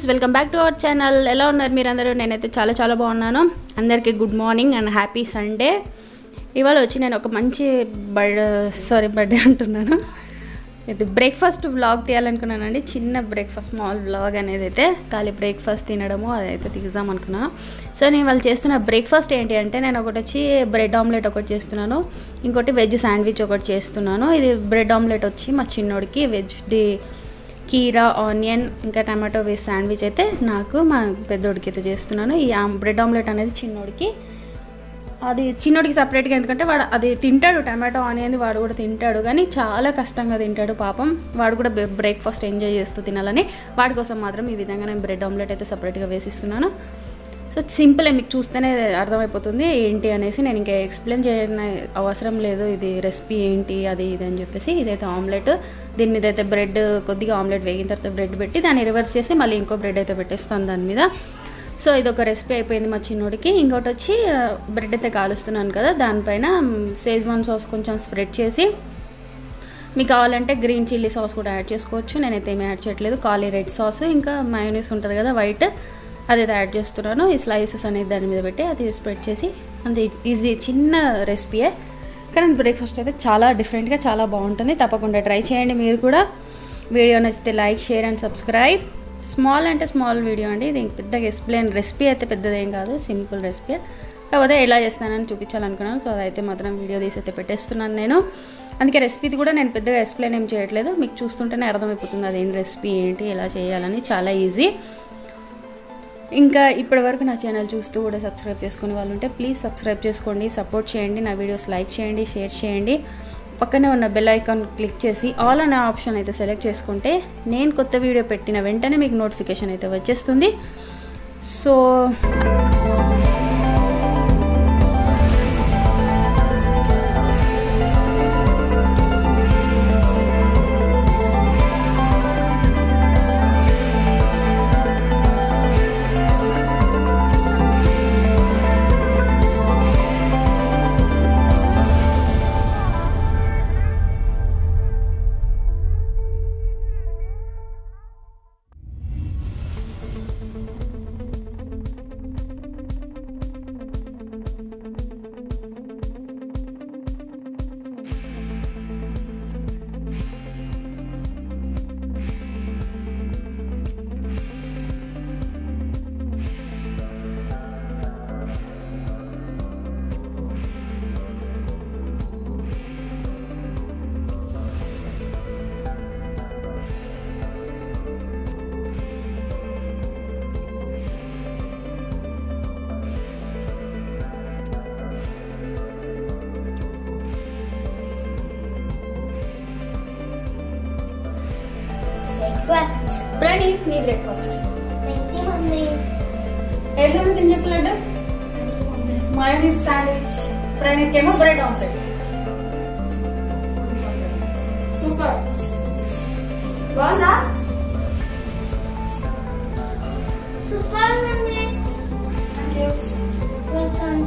Friends welcome back to our channel ఎలా ఉన్నారు మీరందరూ నేనైతే చాలా చాలా బాగున్నాను అందరికీ good morning and happy Sunday ఇవాళ వచ్చి నేను ఒక మంచి బర్డ్ సారీ బర్త్డే అంటున్నాను ఇది బ్రేక్ఫాస్ట్ వ్లాగ్ తీయాలనుకున్నానండి చిన్న బ్రేక్ఫాస్ట్ స్మాల్ వ్లాగ్ అనేది అయితే ఖాళీ బ్రేక్ఫాస్ట్ తినడము అదైతే తీద్దాం అనుకున్నాను సో నేను వాళ్ళు చేస్తున్న బ్రేక్ఫాస్ట్ ఏంటి అంటే నేను ఒకటి వచ్చి బ్రెడ్ ఆమ్లెట్ ఒకటి చేస్తున్నాను ఇంకోటి వెజ్ శాండ్విచ్ ఒకటి చేస్తున్నాను ఇది బ్రెడ్ ఆమ్లెట్ వచ్చి మా చిన్నోడికి వెజ్ది కీరా ఆనియన్ ఇంకా టమాటో వేసి శాండ్విచ్ అయితే నాకు మా పెద్దోడికి అయితే చేస్తున్నాను ఈ ఆమ్- బ్రెడ్ ఆమ్లెట్ అనేది చిన్నోడికి అది చిన్నోడికి సపరేట్గా ఎందుకంటే వాడు అది తింటాడు టమాటో ఆనియన్ వాడు కూడా తింటాడు కానీ చాలా కష్టంగా తింటాడు పాపం వాడు కూడా బ్రేక్ఫాస్ట్ ఎంజాయ్ చేస్తూ తినాలని వాడి కోసం మాత్రం ఈ విధంగా నేను బ్రెడ్ ఆమ్లెట్ అయితే సపరేట్గా వేసిస్తున్నాను సో సింపుల్ మీకు చూస్తేనే అర్థమైపోతుంది ఏంటి అనేసి నేను ఇంకా ఎక్స్ప్లెయిన్ చేయని అవసరం లేదు ఇది రెసిపీ ఏంటి అది ఇది అని చెప్పేసి ఇదైతే ఆమ్లెట్ దీని మీద అయితే బ్రెడ్ కొద్దిగా ఆమ్లెట్ వేగిన తర్వాత బ్రెడ్ పెట్టి దాన్ని రివర్స్ చేసి మళ్ళీ ఇంకో బ్రెడ్ అయితే పెట్టేస్తాను దాని మీద సో ఇది ఒక రెసిపీ అయిపోయింది మా చిన్నోడికి ఇంకోటి వచ్చి బ్రెడ్ అయితే కాలుస్తున్నాను కదా దానిపైన సేజ్వాన్ సాస్ కొంచెం స్ప్రెడ్ చేసి మీకు కావాలంటే గ్రీన్ చిల్లీ సాస్ కూడా యాడ్ చేసుకోవచ్చు నేనైతే ఏమీ యాడ్ చేయట్లేదు కాలీ రెడ్ సాస్ ఇంకా మయోనీస్ ఉంటుంది కదా వైట్ అదైతే యాడ్ చేస్తున్నాను ఈ స్లైసెస్ అనేది దాని మీద పెట్టి అది స్ప్రెడ్ చేసి అంతే ఈజీ చిన్న రెసిపీయే కానీ బ్రేక్ఫాస్ట్ అయితే చాలా డిఫరెంట్గా చాలా బాగుంటుంది తప్పకుండా ట్రై చేయండి మీరు కూడా వీడియో నచ్చితే like share and subscribe small అంటే స్మాల్ వీడియో అండి ఇది పెద్దగా ఎక్స్ప్లెయిన్ రెసిపీ అయితే పెద్దదేం కాదు సింపుల్ రెసిపీ కాకపోతే ఎలా చేస్తానని చూపించాలనుకున్నాను సో అదైతే మాత్రం వీడియో తీసి అయితే పెట్టేస్తున్నాను నేను అందుకే రెసిపీది కూడా నేను పెద్దగా ఎక్స్ప్లెయిన్ ఏం చేయట్లేదు మీకు చూస్తుంటేనే అర్థమైపోతుంది అదేం రెసిపీ ఏంటి ఎలా చేయాలని చాలా ఈజీ ఇంకా ఇప్పటి వరకు నా ఛానల్ చూస్తూ కూడా సబ్స్క్రైబ్ చేసుకునే వాళ్ళు ఉంటే ప్లీజ్ సబ్స్క్రైబ్ చేసుకోండి సపోర్ట్ చేయండి నా వీడియోస్ లైక్ చేయండి షేర్ చేయండి పక్కనే ఉన్న బెల్ ఐకాన్ క్లిక్ చేసి ఆల్ అనే ఆప్షన్ అయితే సెలెక్ట్ చేసుకుంటే నేను కొత్త వీడియో పెట్టిన వెంటనే మీకు నోటిఫికేషన్ అయితే వచ్చేస్తుంది సో Breakfast. ప్రణీత్ నీ బ్రేక్ఫాస్ట్ Thank you, mummy. ఎట్లా తిని చెప్పలేడు మయోనీస్ శాండ్విచ్ ప్రణీత్ ఏమో బ్రెడ్ ఆమ్లెట్ సూపర్ బాగుందా Super, mummy. Welcome.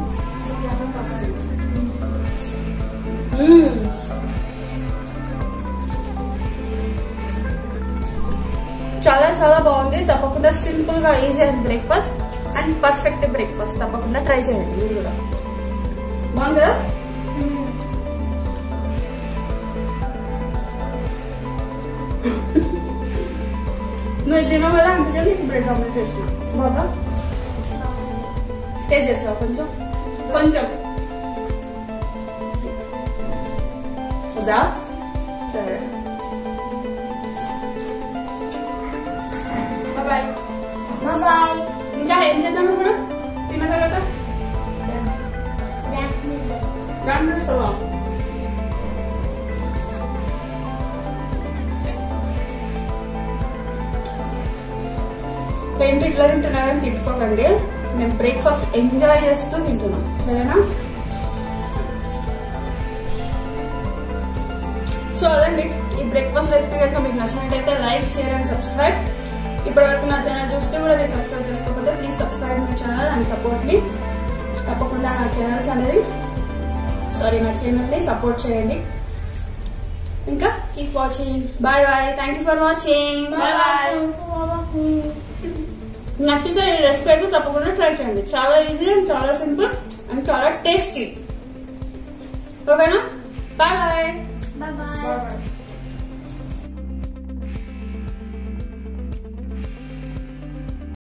చాలా చాలా బాగుంది తప్పకుండా సింపుల్ గా easy and breakfast and perfect breakfast తప్పకుండా ట్రై చేయండి మీరు కూడా బాగుందా నువ్వు తినవు కదా అందుకని నీకు బ్రెడ్ ఆమ్లెట్ చేసిన బాగా టేస్ట్ చేస్తావు కొంచెం కొంచెం వద్దా సరే బాయ్ Bye bye. ఇంకా ఏం చేద్దాం ఇప్పుడు తిన్న తర్వాత That's me. డాన్స్ చేస్తావా ఏంటి ఇట్లా తింటున్నారని తిట్టుకోకండి మేము బ్రేక్ఫాస్ట్ ఎంజాయ్ చేస్తూ తింటున్నాం సరేనా సో అదండి ఈ బ్రేక్ఫాస్ట్ రెసిపీ కనుక మీకు నచ్చినట్టయితే లైక్ షేర్ అండ్ సబ్స్క్రైబ్ ఇప్పటి వరకు నా ఛానల్ చూస్తే కూడా మీరు సబ్స్క్రైబ్ చేసుకోకపోతే please subscribe my channel and support మీ తప్పకుండా నా ఛానల్స్ అనేది సారీ నా ఛానల్ని సపోర్ట్ చేయండి ఇంకా keep watching bye bye thank you for watching Bye bye. Thank you, Baba. నచ్చితే ఈ రెసిపీ అయితే తప్పకుండా ట్రై చేయండి చాలా ఈజీ అండ్ చాలా సింపుల్ అండ్ చాలా టేస్టీ ఓకేనా బాయ్ బాయ్